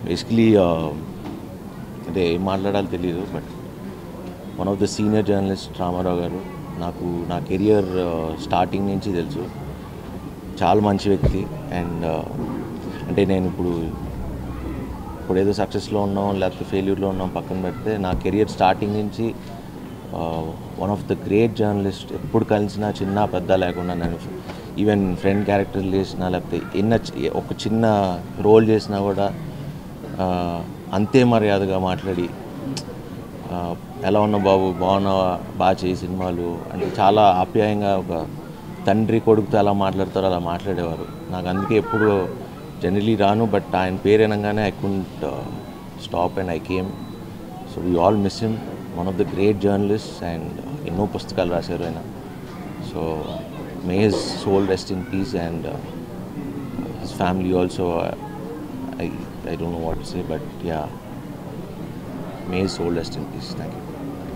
basically అంటే ఏం మాట్లాడాలో తెలియదు but one of the senior journalist Ramarao garu నాకు నా కెరియర్ స్టార్టింగ్ నుంచి తెలుసు చాలా మంచి వ్యక్తి అండ్ అంటే నేను ఇప్పుడు ఇప్పుడు ఏదో సక్సెస్లో ఉన్నాం లేకపోతే ఫెయిల్యూర్లో ఉన్నాం పక్కన పెడితే నా కెరియర్ స్టార్టింగ్ నుంచి one of the great journalist ఎప్పుడు కలిసినా చిన్న పెద్ద లేకుండా నేను ఈవెన్ ఫ్రెండ్ క్యారెక్టర్ చేసినా లేకపోతే ఎన్న ఒక చిన్న రోల్ చేసినా కూడా ఆ, అంతే మర్యాదగా మాట్లాడి ఆ, ఎలా ఉన్నావు బాబు బాగున్నావా బాగా చేయి సినిమాలు అంటే చాలా ఆప్యాయంగా ఒక తండ్రి కొడుకుతో ఎలా మాట్లాడతారో అలా మాట్లాడేవారు నాకు అందుకే ఎప్పుడు జనరలీ రాను బట్ ఆయన పేరు అనగానే I couldn't stop and I came so we all miss him one of the great journalist and ఎన్నో పుస్తకాలు రాశారు ఆయన so may his soul rest in peace and his family also I I don't know what say but yeah may his soul rest in peace thank you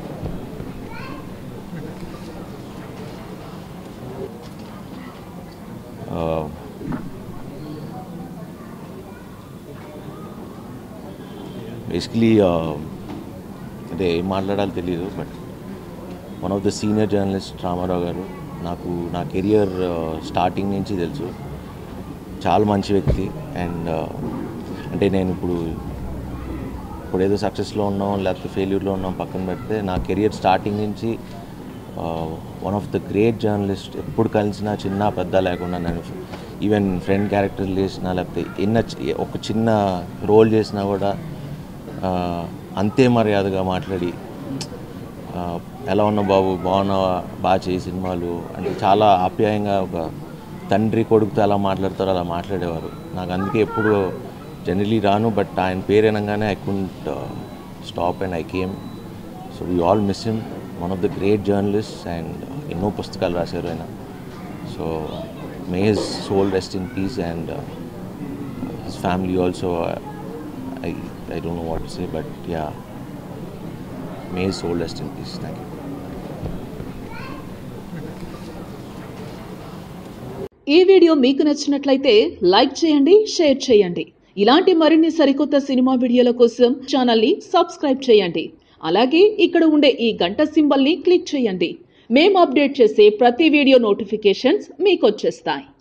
basically అంటే ఏం మాట్లాడాలో తెలియదు but one of the senior journalist Ramarao garu నాకు నా career starting నుంచి తెలుసు చాలా మంచి వ్యక్తి అండ్ అంటే నేను ఇప్పుడు ఇప్పుడు ఏదో సక్సెస్లో ఉన్నాం లేకపోతే ఫెయిల్యూర్లో ఉన్నాం పక్కన పెడితే నా కెరియర్ స్టార్టింగ్ నుంచి one of the great journalist ఎప్పుడు కలిసినా చిన్న పెద్ద లేకుండా నేను ఈవెన్ ఫ్రెండ్ క్యారెక్టర్ చేసినా లేకపోతే ఎన్న ఒక చిన్న రోల్ చేసినా కూడా ఆ, అంతే మర్యాదగా మాట్లాడి ఆ, ఎలా ఉన్నావు బాబు బాగున్నావా బాగా చేయి సినిమాలు అంటే చాలా ఆప్యాయంగా ఒక తండ్రి కొడుకుతో ఎలా మాట్లాడతారో అలా మాట్లాడేవారు నాకు అందుకే ఎప్పుడు జనరలీ రాను బట్ ఆయన పేరు అనగానే I couldn't stop and I came so we all miss him one of the great journalist and ఎన్నో పుస్తకాలు రాశారు ఆయన so may his soul rest in peace and his family also I I don't know what say but yeah may his soul rest in peace thank you ఈ video మీకు నచ్చినట్లయితే like చేయండి share చేయండి ఇలాంటి మరిన్ని సరికొత్త సినిమా వీడియోల కోసం ఛానల్ని సబ్స్క్రైబ్ చేయండి అలాగే ఇక్కడ ఉండే ఈ గంట సింబల్ని క్లిక్ చేయండి మేము అప్డేట్ చేసే ప్రతి వీడియో నోటిఫికేషన్స్ మీకు వచ్చేస్తాయి